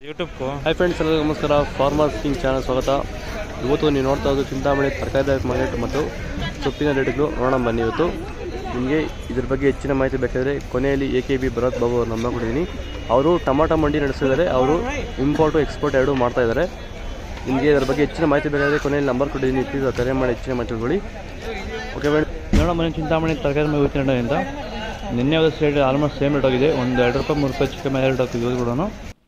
ಯೂಟ್ಯೂಬ್ಗೂ hi friends ಎಲ್ಲರಿಗೂ ನಮಸ್ಕಾರ farmers king channel ಸ್ವಾಗತ ಇವತ್ತು ನೀವು ನೋಡ್ತಾ ಇರೋದು ಚಿಂತಾಮಣಿ ತರಕಾರಿ ಮಾರ್ಕೆಟ್ ಮತ್ತು ಸೊಪ್ಪಿನ ರೇಟ್ಗಳು ನೋಡೋಣ ಬನ್ನಿ ಇವತ್ತು ನಿಮಗೆ ಇದ್ರ ಬಗ್ಗೆ ಹೆಚ್ಚಿನ ಮಾಹಿತಿ ಬೇಕಾದರೆ ಕೊನೆಯಲ್ಲಿ A K B Bharath Babu ಅವ್ರು ನಂಬರ್ ಕೊಟ್ಟಿದ್ದೀನಿ ಅವರು ಟಮಾಟೋ ಮಂಡಿ ನಡೆಸಿದ್ದಾರೆ ಅವರು ಇಂಪೋರ್ಟು ಎಕ್ಸ್ಪೋರ್ಟ್ ಎರಡೂ ಮಾಡ್ತಾ ಇದ್ದಾರೆ ನಿಮಗೆ ಇದರ ಬಗ್ಗೆ ಹೆಚ್ಚಿನ ಮಾಹಿತಿ ಬೇಕಾದರೆ ಕೊನೆಯಲ್ಲಿ ನಂಬರ್ ಕೊಟ್ಟಿದ್ದೀನಿ ಪ್ಲೀಸ್ ಕರೆ ಮಾಡಿ ಹೆಚ್ಚಿನ ಮಾಹಿತಿ ತಿಳ್ಕೊಳ್ಳಿ ಓಕೆ ಫ್ರೆಂಡ್ ನೋಡೋಣ ಬನ್ನಿ ಚಿಂತಾಮಣಿ ತರಕಾರಿ ಮೇಲೆ ಇವತ್ತಿನ ನಿನ್ನೆ ಅವತ್ತು ರೇಟ್ ಆಲ್ಮೋಸ್ಟ್ ಸೇಮ್ ರೇಟ್ ಹೋಗಿದೆ ಒಂದು ಎರಡು ರೂಪಾಯಿ ಮೂರು ರೂಪಾಯಿ ಚಿಕ್ಕ ಮೇಲೆ ರೇಟ್ ಹೋಗ್ತಿದೆ ಇವತ್ತು ಕೂಡ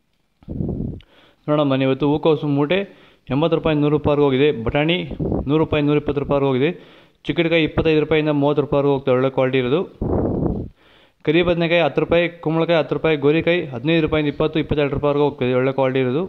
ನೋಡೋಣ ಬನ್ನಿ ಇವತ್ತು ಹೂಕೋಸು ಮೂಟೆ ಎಂಬತ್ತು ರೂಪಾಯಿ ನೂರು ರೂಪಾಯಿವರೆಗೂ ಹೋಗಿದೆ ಬಟಾಣಿ ನೂರು ರೂಪಾಯಿ ನೂರ ಇಪ್ಪತ್ತು ರೂಪಾಯಿವರೆಗೂ ಹೋಗಿದೆ ಚಿಕ್ಕಡಿಕಾಯಿ ಇಪ್ಪತ್ತೈದು ರೂಪಾಯಿಂದ ಮೂವತ್ತು ರೂಪಾಯಿವರೆಗೂ ಹೋಗ್ತದೆ ಒಳ್ಳೆ ಕ್ವಾಲಿಟಿ ಇರೋದು ಕರಿ ಬದನೆಕಾಯಿ ಹತ್ತು ರೂಪಾಯಿ ಕುಂಬಳಕಾಯಿ ಹತ್ತು ರೂಪಾಯಿ ಗೋರಿಕಾಯಿ ಹದಿನೈದು ರೂಪಾಯಿಂದ ಇಪ್ಪತ್ತು ಇಪ್ಪತ್ತೆರಡು ರೂಪಾಯಿವರೆಗೂ ಹೋಗ್ತದೆ ಒಳ್ಳೆ ಕ್ವಾಲಿಟಿ ಇರೋದು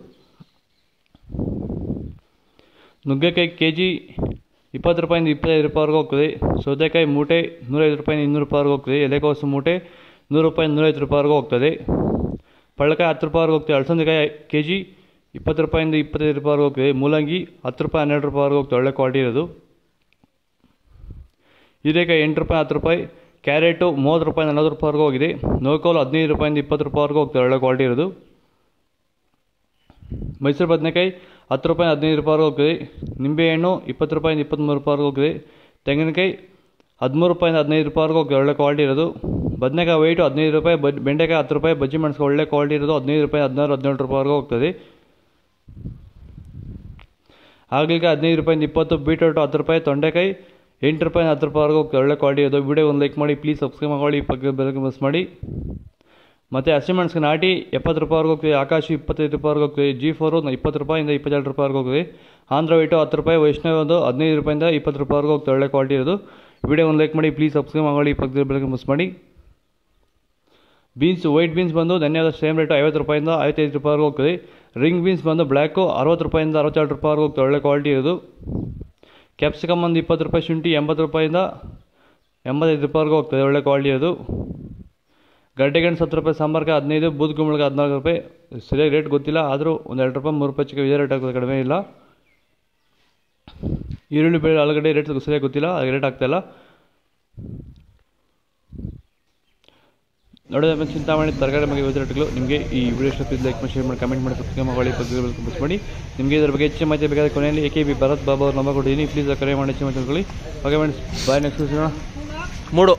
ನುಗ್ಗೆಕಾಯಿ ಕೆ ಜಿ ಇಪ್ಪತ್ತು ರೂಪಾಯಿಂದ ಇಪ್ಪತ್ತೈದು ರೂಪಾಯಿವರೆಗೂ ಹೋಗ್ತದೆ ಸೌತೆಕಾಯಿ ಮೂಟೆ ನೂರೈದು ರೂಪಾಯಿಂದ ಇನ್ನೂರು ರೂಪಾಯಿವರೆಗೂ ಹೋಗ್ತದೆ ಎಲೆಕೋಸು ಮೂಟೆ ನೂರು ರೂಪಾಯಿ ನೂರೈವತ್ತು ರೂಪಾಯಿವರೆಗೂ ಹೋಗ್ತದೆ ಪಳ್ಳಕಾಯಿ ಹತ್ತು ರೂಪಾಯಿವರೆಗೂ ಹೋಗ್ತದೆ ಅಳಸಂದೆಕಾಯಿ ಕೆ ಜಿ ಇಪ್ಪತ್ತು ರೂಪಾಯಿಂದ ಇಪ್ಪತ್ತೈದು ರೂಪಾಯಿವರೆಗೂ ಹೋಗ್ತದೆ ಮೂಲಂಗಿ ಹತ್ತು ರೂಪಾಯಿ ಹನ್ನೆರಡು ರೂಪಾಯಿವರೆಗೂ ಹೋಗ್ತದೆ ಒಳ್ಳೆ ಕ್ವಾಲಿಟಿ ಇರೋದು ಹೀರೆಕಾಯಿ ಎಂಟು ರೂಪಾಯಿ ಹತ್ತು ರೂಪಾಯಿ ಕ್ಯಾರೆಟು ಮೂವತ್ತು ರೂಪಾಯಿ ನಲ್ವತ್ತು ರೂಪಾಯಿವರೆಗೂ ಹೋಗಿದೆ ನೋಕೋಲು ಹದಿನೈದು ರೂಪಾಯಿಂದ ಇಪ್ಪತ್ತು ರೂಪಾಯಿವರೆಗೂ ಹೋಗ್ತದೆ ಒಳ್ಳೆ ಕ್ವಾಲಿಟಿ ಇರೋದು ಮೈಸೂರು ಬದನೆಕಾಯಿ ಹತ್ತು ರೂಪಾಯಿ ಹದಿನೈದು ರೂಪಾಯಿವರೆಗೂ ಹೋಗ್ತದೆ ನಿಂಬೆಹಣ್ಣು ಇಪ್ಪತ್ತು ರೂಪಾಯಿಂದ ಇಪ್ಪತ್ತ್ಮೂರು ರೂಪಾಯಿವರೆಗೂ ಹೋಗ್ತದೆ ತೆಂಗಿನಕಾಯಿ ಹದಿಮೂರು ರೂಪಾಯಿಂದ ಹದಿನೈದು ರೂಪಾಯಿವರೆಗೂ ಹೋಗ್ತದೆ ಒಳ್ಳೆ ಕ್ವಾಲಿಟಿ ಇರೋದು ಬದನೆಕಾಯಿ ವೈಟು ಹದಿನೈದು ರೂಪಾಯಿ ಬದ್ ಬೆಂಡೆಕಾಯಿ ಹತ್ತು ರೂಪಾಯಿ ಬಜ್ಜಿ ಮೆಣಸು ಒಳ್ಳೆ ಕ್ವಾಲಿಟಿ ಇರೋದು ಹದಿನೈದು ರೂಪಾಯಿ ಹದಿನಾರು ಹದಿನೇಳು ರೂಪಾಯಿವರೆಗೂ ಹೋಗ್ತದೆ ಹಾಗಲಿಗೆ ಹದಿನೈದು ರೂಪಾಯಿಂದ ಇಪ್ಪತ್ತು ಬೀಟ್ರೋಟು ಹತ್ತು ರೂಪಾಯಿ ತೊಂಡೆಕಾಯಿ ಎಂಟು ರೂಪಾಯಿ ಹತ್ತು ರೂಪಾಯಿವರೆಗೂ ಹೋಗ್ತದೆ ಒಳ್ಳೆ ಕ್ವಾಲಿಟಿ ಇರೋದು ವಿಡಿಯೋ ಒಂದು ಲೈಕ್ ಮಾಡಿ ಪ್ಲೀಸ್ ಸಬ್ಸ್ಕ್ರೈಬ್ ಮಾಡಿ ಪಕ್ಕ ಬೆಳಗ್ಗೆ ಮಿಸ್ ಮಾಡಿ ಮತ್ತು ಹಸಿಮೆಣಸಿನ ನಾಟಿ ಎಪ್ಪತ್ತು ರೂಪಾಯಿವರೆಗೂ ಹೋಗ್ತದೆ ಆಕಾಶ ಇಪ್ಪತ್ತೈದು ರೂಪಾಯಿವರೆಗೂ ಹೋಗ್ತದೆ ಜಿ ಫೋರು ಇಪ್ಪತ್ತು ರೂಪಾಯಿಂದ ಇಪ್ಪತ್ತೆರಡು ರೂಪಾಯಿವರೆಗೂ ಹೋಗ್ತದೆ ಆಂಧ್ರ ವೈಟು ಹತ್ತು ರೂಪಾಯಿ ವೈಷ್ಣವ ಒಂದು ಹದಿನೈದು ರೂಪಾಯಿಂದ ಇಪ್ಪತ್ತು ರೂಪಾಯಿವರೆಗೂ ಹೋಗ್ತದೆ ಒಳ್ಳೆ ಕ್ವಾಲಿಟಿ ಇರೋದು ವಿಡಿಯೋ ಒಂದು ಲೈಕ್ ಮಾಡಿ ಪ್ಲೀಸ್ ಸಬ್ಸ್ಕ್ರೈಬ್ ಮಾಡಿ ಪಕ್ಕದ ಬೆಳಗ್ಗೆ ಮಿಸ್ ಮಾಡಿ ಬೀನ್ಸ್ ವೈಟ್ ಬೀನ್ಸ್ ಬಂದು ಧನ್ಯವಾದ ಸೇಮ್ ರೇಟು ಐವತ್ತು ರೂಪಾಯಿಂದ ಐವತ್ತೈದು ರೂಪಾಯಿವರೆಗೂ ಹೋಗ್ತದೆ ರಿಂಗ್ ಬೀನ್ಸ್ ಬಂದು ಬ್ಲ್ಯಾಕು ಅರವತ್ತು ರೂಪಾಯಿಂದ ಅರವತ್ತೆರಡು ರೂಪಾಯಿವರೆಗೂ ಹೋಗ್ತದೆ ಒಳ್ಳೆ ಕ್ವಾಲಿಟಿ ಇರೋದು ಕ್ಯಾಪ್ಸಿಕಮ್ ಒಂದು ಇಪ್ಪತ್ತು ರೂಪಾಯಿ ಶುಂಠಿ ಎಂಬತ್ತು ರೂಪಾಯಿಂದ ಎಂಬತ್ತೈದು ರೂಪಾಯಿವರೆಗೂ ಹೋಗ್ತದೆ ಒಳ್ಳೆ ಕ್ವಾಲಿಟಿ ಅದು ಗಡ್ಡೆಗೆಣಸು ಹತ್ತು ರೂಪಾಯಿ ಸಾಂಬಾರ್ಗೆ ಹದಿನೈದು ಬೂದ್ ಕುಂಬಳಗೆ ಹದಿನಾಲ್ಕು ರೂಪಾಯಿ ಸರಿಯಾಗಿ ರೇಟ್ ಗೊತ್ತಿಲ್ಲ ಆದರೂ ಒಂದು ಎರಡು ರೂಪಾಯಿ ಮೂರು ರೂಪಾಯಿ ಚಿಕ್ಕ ಇದೇ ರೇಟ್ ಆಗ್ತದೆ ಕಡಿಮೆ ಇಲ್ಲ ಈರುಳ್ಳಿ ಬೆಳೆ ಆಲೂಗಡ್ಡೆ ರೇಟ್ ಸರಿಯಾಗಿ ಗೊತ್ತಿಲ್ಲ ಅದು ರೇಟ್ ಆಗ್ತಾಯಿಲ್ಲ ನೋಡೋದ ಚಿಂತಾಮಣಿ ತರಕಾರಿ ಬಗ್ಗೆ ಇವತ್ತು ರೇಟ್ಗಳು ನಿಮಗೆ ಈ ವಿಡಿಯೋ ಇಷ್ಟ ಲೈಕ್ ಮಾಡಿ ಶೇರ್ ಮಾಡಿ ಕಮೆಂಟ್ ಮಾಡಿ ಸಬ್ಸ್ಕ್ರೈಬ್ ಮಾಡಿ ಪಕ್ಕದ ಮಿಸ್ ಮಾಡಿ ನಿಮಗೆ ಇದರ ಬಗ್ಗೆ ಹೆಚ್ಚಿನ ಮಾಹಿತಿ ಬೇಕಾದರೆ ಕೊನೆಯಲ್ಲಿ A K B Bharath Baba ಅವ್ರು ನಂಬರ್ ಕೊಟ್ಟಿದ್ದೀನಿ ಪ್ಲೀಸ್ ಕರೆ ಮಾಡಿ ಹೆಚ್ಚಿನ ಮಾಹಿತಿ ತಿಳ್ಕೊಳ್ಳಿ ಓಕೆ ಫ್ರೆಂಡ್ಸ್ ಬಾಯ್ ನೆಕ್ಸ್ಟ್ ಸಿಗೋಣ ಮೂಡು